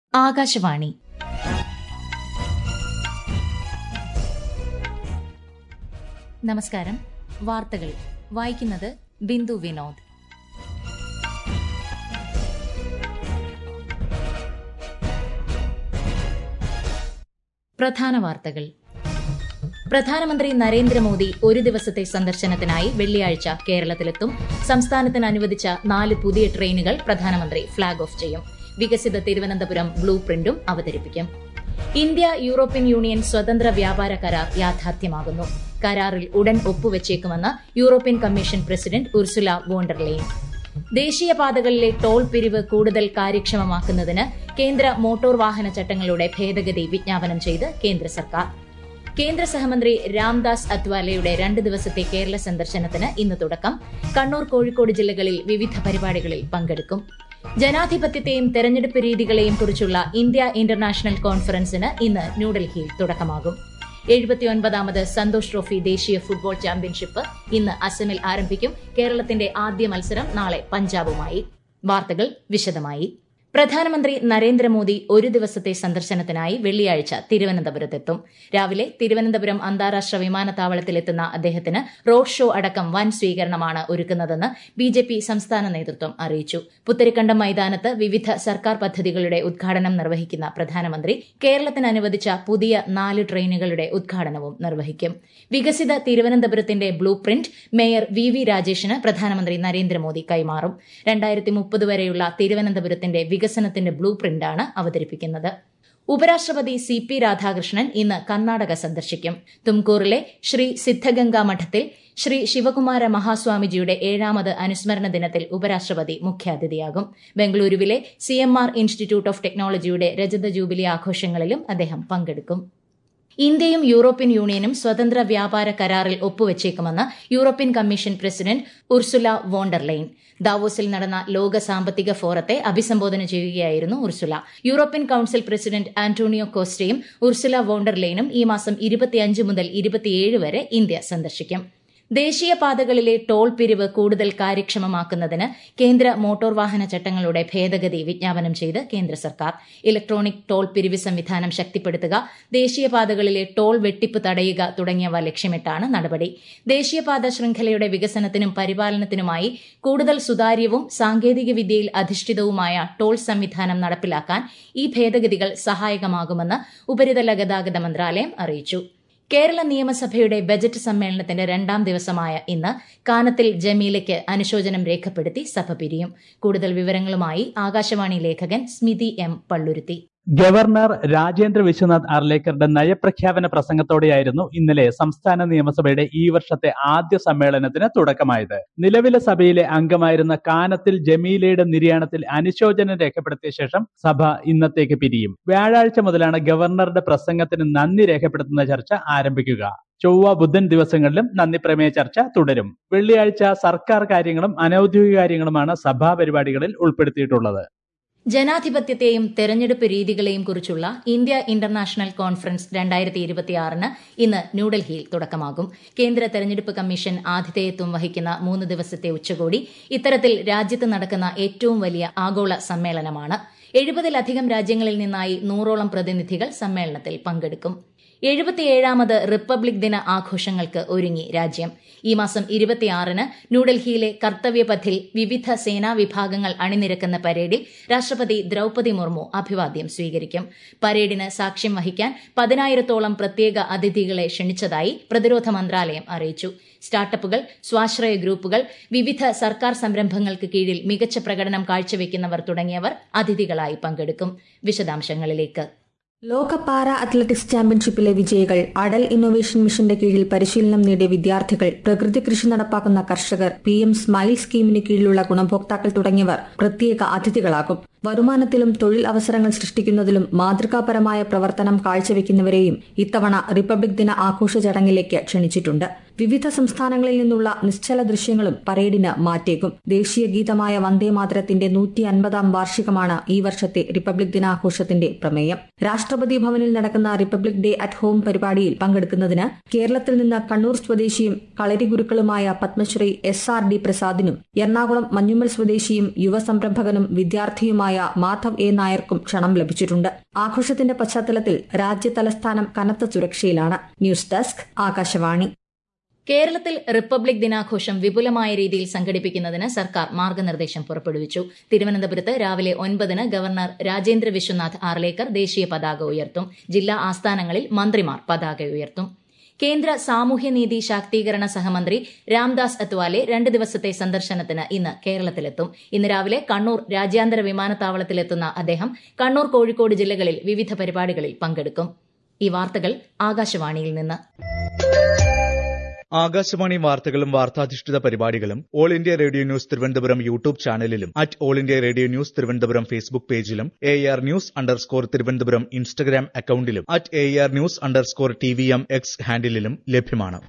ആകാശവാണി നമസ്കാരം വാർത്തകൾ വായിക്കുന്നത് ബിന്ദു വിനോദ് പ്രധാന വാർത്തകൾ പ്രധാനമന്ത്രി നരേന്ദ്രമോദി ഒരു ദിവസത്തെ സന്ദർശനത്തിനായി വെള്ളിയാഴ്ച കേരളത്തിലെത്തും സംസ്ഥാനത്തിന് അനുവദിച്ച നാല് പുതിയ ട്രെയിനുകൾ പ്രധാനമന്ത്രി ഫ്ളാഗ് ഓഫ് ചെയ്യും വികസിത തിരുവനന്തപുരം ബ്ലൂ പ്രിന്റും അവതരിപ്പിക്കും ഇന്ത്യ യൂറോപ്യൻ യൂണിയൻ സ്വതന്ത്ര വ്യാപാര കരാർ യാഥാർത്ഥ്യമാകുന്നു കരാറിൽ ഉടൻ ഒപ്പുവെച്ചേക്കുമെന്ന് European commission president Ursula von der Leyen ദേശീയപാതകളിലെ ടോൾ പിരിവ് കൂടുതൽ കാര്യക്ഷമമാക്കുന്നതിന് കേന്ദ്ര മോട്ടോർ വാഹന ചട്ടങ്ങളുടെ ഭേദഗതി വിജ്ഞാപനം ചെയ്ത് കേന്ദ്ര സർക്കാർ കേന്ദ്ര സഹമന്ത്രി രാംദാസ് അത്വാലയുടെ രണ്ട് ദിവസത്തെ കേരള സന്ദർശനത്തിന് ഇന്ന് തുടക്കം കണ്ണൂർ കോഴിക്കോട് ജില്ലകളിൽ വിവിധ പരിപാടികളിൽ പങ്കെടുക്കും ജനാധിപത്യത്തെയും തെരഞ്ഞെടുപ്പ് രീതികളെയും കുറിച്ചുള്ള ഇന്ത്യ ഇന്റർനാഷണൽ കോൺഫറൻസിന് ഇന്ന് ന്യൂഡൽഹിയിൽ തുടക്കമാകും എഴുപത്തിയൊൻപതാമത് സന്തോഷ് ട്രോഫി ദേശീയ ഫുട്ബോൾ ചാമ്പ്യൻഷിപ്പ് ഇന്ന് അസമിൽ ആരംഭിക്കും കേരളത്തിന്റെ ആദ്യ മത്സരം നാളെ പഞ്ചാബുമായി വാർത്തകൾ വിശദമായി പ്രധാനമന്ത്രി നരേന്ദ്രമോദി ഒരു ദിവസത്തെ സന്ദർശനത്തിനായി വെള്ളിയാഴ്ച തിരുവനന്തപുരത്തെത്തും രാവിലെ തിരുവനന്തപുരം അന്താരാഷ്ട്ര വിമാനത്താവളത്തിലെത്തുന്ന അദ്ദേഹത്തിന് റോഡ് ഷോ അടക്കം വൻ സ്വീകരണമാണ് ഒരുക്കുന്നതെന്ന് ബിജെപി സംസ്ഥാന നേതൃത്വം അറിയിച്ചു പുത്തരിക്കണ്ടം മൈതാനത്ത് വിവിധ സർക്കാർ പദ്ധതികളുടെ ഉദ്ഘാടനം നിർവഹിക്കുന്ന പ്രധാനമന്ത്രി കേരളത്തിന് അനുവദിച്ച പുതിയ നാല് ട്രെയിനുകളുടെ ഉദ്ഘാടനവും നിർവഹിക്കും വികസിത തിരുവനന്തപുരത്തിന്റെ blueprint mayor V V രാജേഷിന് പ്രധാനമന്ത്രി നരേന്ദ്രമോദി കൈമാറും രണ്ടായിരത്തി മുപ്പത് വരെയുള്ള തിരുവനന്തപുരത്തിന്റെ വികസനത്തിന്റെ ബ്ലൂ പ്രിന്റാണ് അവതരിപ്പിക്കുന്നത് ഉപരാഷ്ട്രപതി സി പി രാധാകൃഷ്ണൻ ഇന്ന് കർണാടക സന്ദർശിക്കും തുംകൂറിലെ ശ്രീ സിദ്ധഗംഗ മഠത്തിൽ ശ്രീ ശിവകുമാര മഹാസ്വാമിജിയുടെ ഏഴാമത് അനുസ്മരണ ദിനത്തിൽ ഉപരാഷ്ട്രപതി മുഖ്യാതിഥിയാകും ബംഗളൂരുവിലെ C M R institute of ടെക്നോളജിയുടെ രജത ജൂബിലി ആഘോഷങ്ങളിലും അദ്ദേഹം പങ്കെടുക്കും ഇന്ത്യയും യൂറോപ്യൻ യൂണിയനും സ്വതന്ത്ര വ്യാപാര കരാറിൽ ഒപ്പുവെച്ചേക്കുമെന്ന് European commission president Ursula von der Leyen ദാവോസിൽ നടന്ന ലോക സാമ്പത്തിക ഫോറത്തെ അഭിസംബോധന ചെയ്യുകയായിരുന്നു Ursula European council president Antonio കോസ്റ്റയും ഉർസുല വോണ്ടർലെയിനും ഈ മാസം ഇരുപത്തിയഞ്ച് മുതൽ ഇരുപത്തിയേഴ് വരെ ഇന്ത്യ സന്ദർശിക്കും ദേശീയപാതകളിലെ ടോൾ പിരിവ് കൂടുതൽ കാര്യക്ഷമമാക്കുന്നതിന് കേന്ദ്ര മോട്ടോർ വാഹന ചട്ടങ്ങളുടെ ഭേദഗതി വിജ്ഞാപനം ചെയ്ത് കേന്ദ്ര സർക്കാർ ഇലക്ട്രോണിക് ടോൾ പിരിവ് സംവിധാനം ശക്തിപ്പെടുത്തുക ദേശീയപാതകളിലെ ടോൾ വെട്ടിപ്പ് തടയുക തുടങ്ങിയവ ലക്ഷ്യമിട്ടാണ് നടപടി ദേശീയപാത ശൃംഖലയുടെ വികസനത്തിനും പരിപാലനത്തിനുമായി കൂടുതൽ സുതാര്യവും സാങ്കേതികവിദ്യയിൽ അധിഷ്ഠിതവുമായ ടോൾ സംവിധാനം നടപ്പിലാക്കാൻ ഈ ഭേദഗതികൾ സഹായകമാകുമെന്ന് ഉപരിതല ഗതാഗത മന്ത്രാലയം അറിയിച്ചു കേരള നിയമസഭയുടെ ബജറ്റ് സമ്മേളനത്തിന്റെ രണ്ടാം ദിവസമായ ഇന്ന് കാനത്തിൽ ജമീലയ്ക്ക് അനുശോചനം രേഖപ്പെടുത്തി സഭ പിരിയും കൂടുതൽ വിവരങ്ങളുമായി ആകാശവാണി ലേഖകൻ സ്മിതി എം പള്ളുരുത്തി ഗവർണർ രാജേന്ദ്ര വിശ്വനാഥ് അർലേക്കറുടെ നയപ്രഖ്യാപന പ്രസംഗത്തോടെയായിരുന്നു ഇന്നലെ സംസ്ഥാന നിയമസഭയുടെ ഈ വർഷത്തെ ആദ്യ സമ്മേളനത്തിന് തുടക്കമായത് നിലവിലെ സഭയിലെ അംഗമായിരുന്ന കാനത്തിൽ ജമീലയുടെ നിര്യാണത്തിൽ അനുശോചനം രേഖപ്പെടുത്തിയ ശേഷം സഭ ഇന്നത്തേക്ക് പിരിയും വ്യാഴാഴ്ച മുതലാണ് ഗവർണറുടെ പ്രസംഗത്തിന് നന്ദി രേഖപ്പെടുത്തുന്ന ചർച്ച ആരംഭിക്കുക ചൊവ്വ ബുധൻ ദിവസങ്ങളിലും നന്ദി പ്രമേയ ചർച്ച തുടരും വെള്ളിയാഴ്ച സർക്കാർ കാര്യങ്ങളും അനൌദ്യോഗിക കാര്യങ്ങളുമാണ് സഭാ പരിപാടികളിൽ ഉൾപ്പെടുത്തിയിട്ടുള്ളത് ജനാധിപത്യത്തെയും തെരഞ്ഞെടുപ്പ് രീതികളെയും കുറിച്ചുള്ള ഇന്ത്യ ഇന്റർനാഷണൽ കോൺഫറൻസ് രണ്ടായിരത്തി ഇരുപത്തിയാറിന് ഇന്ന് ന്യൂഡൽഹിയിൽ തുടക്കമാകും കേന്ദ്ര തെരഞ്ഞെടുപ്പ് കമ്മീഷൻ ആതിഥേയത്വം വഹിക്കുന്ന മൂന്ന് ദിവസത്തെ ഉച്ചകോടി ഇത്തരത്തിൽ രാജ്യത്ത് നടക്കുന്ന ഏറ്റവും വലിയ ആഗോള സമ്മേളനമാണ് എഴുപതിലധികം രാജ്യങ്ങളിൽ നിന്നായി നൂറോളം പ്രതിനിധികൾ സമ്മേളനത്തിൽ പങ്കെടുക്കും എഴുപത്തിയേഴാമത് റിപ്പബ്ലിക് ദിന ആഘോഷങ്ങൾക്ക് ഒരുങ്ങി രാജ്യം ഈ മാസം ഇരുപത്തിയാറിന് ന്യൂഡൽഹിയിലെ കർത്തവ്യപഥിൽ വിവിധ സേനാ വിഭാഗങ്ങൾ അണിനിരക്കുന്ന പരേഡിൽ രാഷ്ട്രപതി ദ്രൌപതി മുർമു അഭിവാദ്യം സ്വീകരിക്കും പരേഡിന് സാക്ഷ്യം വഹിക്കാൻ പതിനായിരത്തോളം പ്രത്യേക അതിഥികളെ ക്ഷണിച്ചതായി പ്രതിരോധ മന്ത്രാലയം അറിയിച്ചു സ്റ്റാർട്ടപ്പുകൾ സ്വാശ്രയ ഗ്രൂപ്പുകൾ വിവിധ സർക്കാർ സംരംഭങ്ങൾക്ക് കീഴിൽ മികച്ച പ്രകടനം കാഴ്ചവെക്കുന്നവർ തുടങ്ങിയവർ അതിഥികളായി പങ്കെടുക്കും വിശദാംശങ്ങളിലേക്ക് ലോക പാര അത്ലറ്റിക്സ് ചാമ്പ്യൻഷിപ്പിലെ വിജയികൾ അടൽ ഇന്നൊവേഷൻ മിഷന്റെ കീഴിൽ പരിശീലനം നേടിയ വിദ്യാർത്ഥികൾ പ്രകൃതി കൃഷി നടപ്പാക്കുന്ന കർഷകർ പി എം സ്മൈൽ സ്കീമിന് കീഴിലുള്ള ഗുണഭോക്താക്കൾ തുടങ്ങിയവർ പ്രത്യേക അതിഥികളാകും വരുമാനത്തിലും തൊഴിൽ അവസരങ്ങൾ സൃഷ്ടിക്കുന്നതിലും മാതൃകാപരമായ പ്രവർത്തനം കാഴ്ചവെക്കുന്നവരെയും ഇത്തവണ റിപ്പബ്ലിക് ദിന ആഘോഷ ചടങ്ങിലേക്ക് ക്ഷണിച്ചിട്ടുണ്ട് വിവിധ സംസ്ഥാനങ്ങളിൽ നിന്നുള്ള നിശ്ചല ദൃശ്യങ്ങളും പരേഡിന് മാറ്റേക്കും ദേശീയ ഗീതമായ വന്ദേമാതരത്തിന്റെ നൂറ്റി അൻപതാം വാർഷികമാണ് ഈ വർഷത്തെ റിപ്പബ്ലിക് ദിനാഘോഷത്തിന്റെ പ്രമേയം രാഷ്ട്രപതി ഭവനിൽ നടക്കുന്ന റിപ്പബ്ലിക് ഡേ അറ്റ് ഹോം പരിപാടിയിൽ പങ്കെടുക്കുന്നതിന് കേരളത്തിൽ നിന്ന് കണ്ണൂർ സ്വദേശിയും കളരി ഗുരുക്കളുമായ പത്മശ്രീ എസ് ആർ ഡി പ്രസാദിനും എറണാകുളം മഞ്ഞുമ്മൽ സ്വദേശിയും യുവസംരംഭകനും വിദ്യാർത്ഥിയുമായ മാധവ് എ നായർക്കും ക്ഷണം ലഭിച്ചിട്ടുണ്ട് ആഘോഷത്തിന്റെ പശ്ചാത്തലത്തിൽ രാജ്യതലസ്ഥാനം കനത്ത സുരക്ഷയിലാണ് ന്യൂസ് ഡെസ്ക് ആകാശവാണി കേരളത്തിൽ റിപ്പബ്ലിക് ദിനാഘോഷം വിപുലമായ രീതിയിൽ സംഘടിപ്പിക്കുന്നതിന് സർക്കാർ മാർഗനിർദ്ദേശം പുറപ്പെടുവിച്ചു തിരുവനന്തപുരത്ത് രാവിലെ ഒൻപതിന് ഗവർണർ രാജേന്ദ്ര വിശ്വനാഥ് ആർലേക്കർ ദേശീയ പതാക ഉയർത്തും ജില്ലാ ആസ്ഥാനങ്ങളിൽ മന്ത്രിമാർ പതാക ഉയർത്തും കേന്ദ്ര സാമൂഹ്യനീതി ശാക്തീകരണ സഹമന്ത്രി രാംദാസ് അത്വാലെ രണ്ട് ദിവസത്തെ സന്ദർശനത്തിന് ഇന്ന് കേരളത്തിലെത്തും ഇന്ന് രാവിലെ കണ്ണൂർ രാജ്യാന്തര വിമാനത്താവളത്തിലെത്തുന്ന അദ്ദേഹം കണ്ണൂർ കോഴിക്കോട് ജില്ലകളിൽ വിവിധ പരിപാടികളിൽ പങ്കെടുക്കും ഈ വാർത്തകൾ ആകാശവാണിയിൽ നിന്ന് ആകാശവാണി വാർത്തകളും വാർത്താധിഷ്ഠിത പരിപാടികളും All India Radio news Thiruvananthapuram YouTube ചാനലിലും at All India Radio news Thiruvananthapuram Facebook പേജിലും A R news underscore Thiruvananthapuram Instagram അക്കൌണ്ടിലും at A R news underscore T V M X ഹാൻഡിലും ലഭ്യമാണ്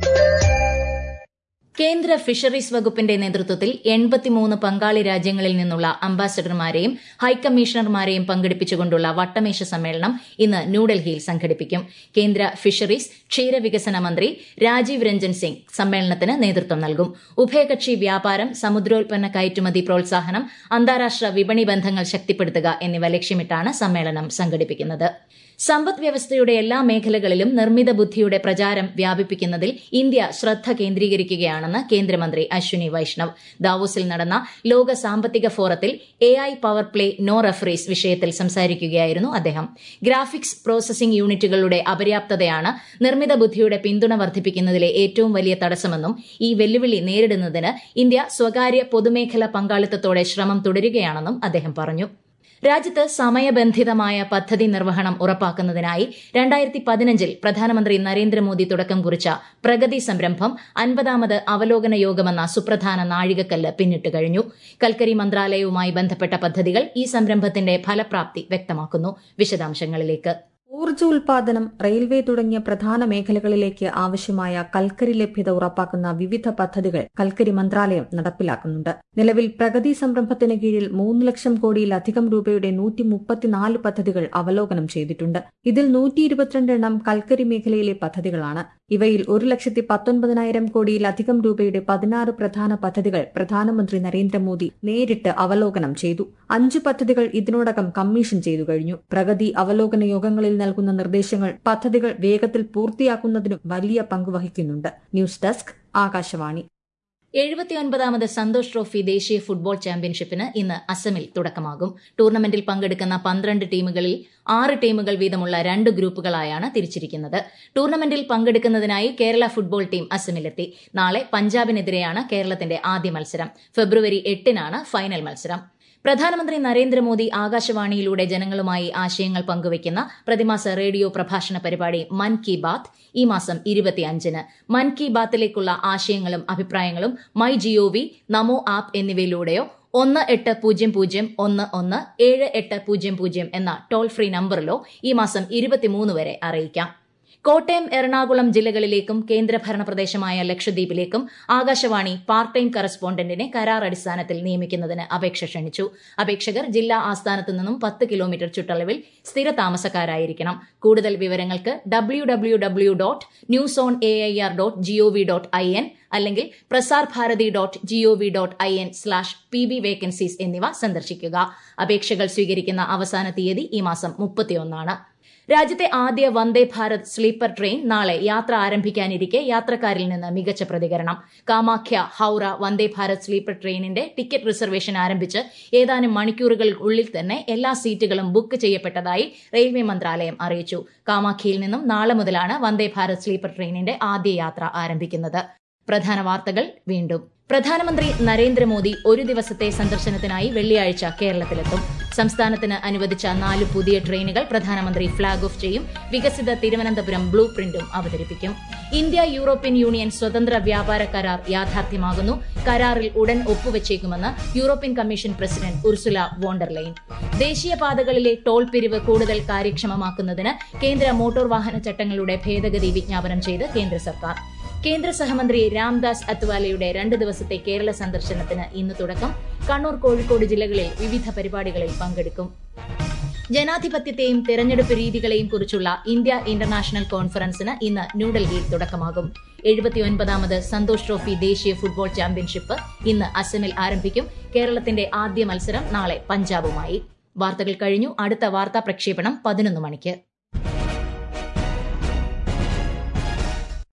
കേന്ദ്ര ഫിഷറീസ് വകുപ്പിന്റെ നേതൃത്വത്തിൽ എൺപത്തിമൂന്ന് പങ്കാളി രാജ്യങ്ങളിൽ നിന്നുള്ള അംബാസഡർമാരെയും ഹൈക്കമ്മീഷണർമാരെയും പങ്കെടുപ്പിച്ചുകൊണ്ടുള്ള വട്ടമേശ സമ്മേളനം ഇന്ന് ന്യൂഡൽഹിയിൽ സംഘടിപ്പിക്കും കേന്ദ്ര ഫിഷറീസ് ക്ഷീരവികസന മന്ത്രി രാജീവ് രഞ്ജൻ സിംഗ് സമ്മേളനത്തിന് നേതൃത്വം നൽകും ഉഭയകക്ഷി വ്യാപാരം സമുദ്രോൽപ്പന്ന കയറ്റുമതി പ്രോത്സാഹനം അന്താരാഷ്ട്ര വിപണി ബന്ധങ്ങൾ ശക്തിപ്പെടുത്തുക എന്നിവ ലക്ഷ്യമിട്ടാണ് സമ്മേളനം സംഘടിപ്പിക്കുന്നത് സമ്പദ് വ്യവസ്ഥയുടെ എല്ലാ മേഖലകളിലും നിർമ്മിത ബുദ്ധിയുടെ പ്രചാരം വ്യാപിപ്പിക്കുന്നതിൽ ഇന്ത്യ ശ്രദ്ധ കേന്ദ്രീകരിക്കുകയാണെന്ന് കേന്ദ്രമന്ത്രി അശ്വിനി വൈഷ്ണവ് ദാവോസിൽ നടന്ന ലോക സാമ്പത്തിക ഫോറത്തിൽ A I power play no referees വിഷയത്തിൽ സംസാരിക്കുകയായിരുന്നു അദ്ദേഹം ഗ്രാഫിക്സ് പ്രോസസിംഗ് യൂണിറ്റുകളുടെ അപര്യാപ്തതയാണ് നിർമ്മിത ബുദ്ധിയുടെ പിന്തുണ വർദ്ധിപ്പിക്കുന്നതിലെ ഏറ്റവും വലിയ തടസ്സമെന്നും ഈ വെല്ലുവിളി നേരിടുന്നതിന് ഇന്ത്യ സ്വകാര്യ പൊതുമേഖല പങ്കാളിത്തത്തോടെ ശ്രമം തുടരുകയാണെന്നും അദ്ദേഹം പറഞ്ഞു രാജ്യത്ത് സമയബന്ധിതമായ പദ്ധതി നിർവഹണം ഉറപ്പാക്കുന്നതിനായി രണ്ടായിരത്തി പതിനഞ്ചിൽ പ്രധാനമന്ത്രി നരേന്ദ്രമോദി തുടക്കം കുറിച്ച പ്രഗതി സംരംഭം അൻപതാമത് അവലോകന യോഗമെന്ന സുപ്രധാന നാഴികക്കല്ല് പിന്നിട്ട് കഴിഞ്ഞു കൽക്കരി മന്ത്രാലയവുമായി ബന്ധപ്പെട്ട പദ്ധതികൾ ഈ സംരംഭത്തിന്റെ ഫലപ്രാപ്തി വ്യക്തമാക്കുന്നു വിശദാംശങ്ങളിലേക്ക് ഊർജ്ജ ഉൽപാദനം റെയിൽവേ തുടങ്ങിയ പ്രധാന മേഖലകളിലേക്ക് ആവശ്യമായ കൽക്കരി ലഭ്യത ഉറപ്പാക്കുന്ന വിവിധ പദ്ധതികൾ കൽക്കരി മന്ത്രാലയം നടപ്പിലാക്കുന്നുണ്ട് നിലവിൽ പ്രഗതി സംരംഭത്തിന് കീഴിൽ മൂന്ന് ലക്ഷം കോടിയിലധികം രൂപയുടെ നൂറ്റി മുപ്പത്തിനാല് പദ്ധതികൾ അവലോകനം ചെയ്തിട്ടുണ്ട് ഇതിൽ നൂറ്റി ഇരുപത്തിരണ്ട് എണ്ണം കൽക്കരി മേഖലയിലെ പദ്ധതികളാണ് ഇവയിൽ ഒരു ലക്ഷത്തി പത്തൊൻപതിനായിരം കോടിയിലധികം രൂപയുടെ പതിനാറ് പ്രധാന പദ്ധതികൾ പ്രധാനമന്ത്രി നരേന്ദ്രമോദി നേരിട്ട് അവലോകനം ചെയ്തു അഞ്ച് പദ്ധതികൾ ഇതിനോടകം കമ്മീഷൻ ചെയ്തു കഴിഞ്ഞു പ്രഗതി അവലോകന യോഗങ്ങളിൽ നൽകുന്ന നിർദ്ദേശങ്ങൾ പദ്ധതികൾ വേഗത്തിൽ പൂർത്തിയാക്കുന്നതിനും വലിയ പങ്ക് വഹിക്കുന്നുണ്ട് ന്യൂസ് ഡെസ്ക് ആകാശവാണി എഴുപത്തിയൊൻപതാമത് സന്തോഷ് ട്രോഫി ദേശീയ ഫുട്ബോൾ ചാമ്പ്യൻഷിപ്പിന് ഇന്ന് അസമിൽ തുടക്കമാകും ടൂർണമെന്റിൽ പങ്കെടുക്കുന്ന പന്ത്രണ്ട് ടീമുകളിൽ ആറ് ടീമുകൾ വീതമുള്ള രണ്ട് ഗ്രൂപ്പുകളായാണ് തിരിച്ചിരിക്കുന്നത് ടൂർണമെന്റിൽ പങ്കെടുക്കുന്നതിനായി കേരള ഫുട്ബോൾ ടീം അസമിലെത്തി നാളെ പഞ്ചാബിനെതിരെയാണ് കേരളത്തിന്റെ ആദ്യ മത്സരം ഫെബ്രുവരി എട്ടിനാണ് ഫൈനൽ മത്സരം പ്രധാനമന്ത്രി നരേന്ദ്രമോദി ആകാശവാണിയിലൂടെ ജനങ്ങളുമായി ആശയങ്ങൾ പങ്കുവയ്ക്കുന്ന പ്രതിമാസ റേഡിയോ പ്രഭാഷണ പരിപാടി മൻ കി ബാത്ത് ഈ മാസം ഇരുപത്തിയഞ്ചിന് മൻ കി ബാത്തിലേക്കുള്ള ആശയങ്ങളും അഭിപ്രായങ്ങളും മൈ ജിഒവി നമോ ആപ്പ് എന്നിവയിലൂടെയോ ഒന്ന് എട്ട് പൂജ്യം പൂജ്യം ഒന്ന് ഒന്ന് ഏഴ് എട്ട് പൂജ്യം പൂജ്യം എന്ന ടോൾ ഫ്രീ നമ്പറിലോ ഈ മാസം ഇരുപത്തിമൂന്ന് വരെ അറിയിക്കാം കോട്ടയം എറണാകുളം ജില്ലകളിലേക്കും കേന്ദ്രഭരണ പ്രദേശമായ ലക്ഷദ്വീപിലേക്കും ആകാശവാണി പാർട്ട് ടൈം കറസ്പോണ്ടന്റിനെ കരാർ അടിസ്ഥാനത്തിൽ നിയമിക്കുന്നതിന് അപേക്ഷ ക്ഷണിച്ചു അപേക്ഷകർ ജില്ലാ ആസ്ഥാനത്തു നിന്നും പത്ത് കിലോമീറ്റർ ചുറ്റളവിൽ സ്ഥിര താമസക്കാരായിരിക്കണം കൂടുതൽ വിവരങ്ങൾക്ക് W W W dot news on A I R dot GOV dot I N അല്ലെങ്കിൽ Prasar Bharati dot GOV dot I N slash P B vacancies എന്നിവ സന്ദർശിക്കുക അപേക്ഷകൾ സ്വീകരിക്കുന്ന അവസാന തീയതി ഈ മാസം മുപ്പത്തിയൊന്നാണ് രാജ്യത്തെ ആദ്യ വന്ദേ ഭാരത് സ്ലീപ്പർ ട്രെയിൻ നാളെ യാത്ര ആരംഭിക്കാനിരിക്കെ യാത്രക്കാരിൽ നിന്ന് മികച്ച പ്രതികരണം കാമാഖ്യ ഹൌറ വന്ദേ ഭാരത് സ്ലീപ്പർ ട്രെയിനിന്റെ ടിക്കറ്റ് റിസർവേഷൻ ആരംഭിച്ച് ഏതാനും മണിക്കൂറുകൾക്കുള്ളിൽ തന്നെ എല്ലാ സീറ്റുകളും ബുക്ക് ചെയ്യപ്പെട്ടതായി റെയിൽവേ മന്ത്രാലയം അറിയിച്ചു കാമാഖ്യയിൽ നിന്നും നാളെ മുതലാണ് വന്ദേ ഭാരത് സ്ലീപ്പർ ട്രെയിനിന്റെ ആദ്യ യാത്ര ആരംഭിക്കുന്നത് പ്രധാന വാർത്തകൾ വീണ്ടും പ്രധാനമന്ത്രി നരേന്ദ്രമോദി ഒരു ദിവസത്തെ സന്ദർശനത്തിനായി വെള്ളിയാഴ്ച കേരളത്തിലെത്തും സംസ്ഥാനത്തിന് അനുവദിച്ച നാല് പുതിയ ട്രെയിനുകൾ പ്രധാനമന്ത്രി ഫ്ളാഗ് ഓഫ് ചെയ്യും വികസിത തിരുവനന്തപുരം ബ്ലൂ പ്രിന്റും അവതരിപ്പിക്കും ഇന്ത്യ യൂറോപ്യൻ യൂണിയൻ സ്വതന്ത്ര വ്യാപാര കരാർ യാഥാർത്ഥ്യമാകുന്നു കരാറിൽ ഉടൻ ഒപ്പുവച്ചേക്കുമെന്ന് European commission president Ursula von der Leyen ദേശീയപാതകളിലെ ടോൾ പിരിവ് കൂടുതൽ കാര്യക്ഷമമാക്കുന്നതിന് കേന്ദ്ര മോട്ടോർ വാഹന ചട്ടങ്ങളുടെ ഭേദഗതി വിജ്ഞാപനം ചെയ്ത് കേന്ദ്ര സർക്കാർ കേന്ദ്ര സഹമന്ത്രി രാംദാസ് അത്വാലയുടെ രണ്ട് ദിവസത്തെ കേരള സന്ദർശനത്തിന് ഇന്ന് തുടക്കം കണ്ണൂർ കോഴിക്കോട് ജില്ലകളിൽ വിവിധ പരിപാടികളിൽ പങ്കെടുക്കും ജനാധിപത്യത്തെയും തെരഞ്ഞെടുപ്പ് രീതികളെയും കുറിച്ചുള്ള ഇന്ത്യ ഇന്റർനാഷണൽ കോൺഫറൻസിന് ഇന്ന് ന്യൂഡൽഹിയിൽ തുടക്കമാകും എഴുപത്തിയൊൻപതാമത് സന്തോഷ് ട്രോഫി ദേശീയ ഫുട്ബോൾ ചാമ്പ്യൻഷിപ്പ് ഇന്ന് അസമിൽ ആരംഭിക്കും കേരളത്തിന്റെ ആദ്യ മത്സരം നാളെ പഞ്ചാബുമായി വാർത്തകൾ കഴിഞ്ഞു അടുത്ത വാർത്താ പ്രക്ഷേപണം പതിനൊന്ന് മണിക്ക്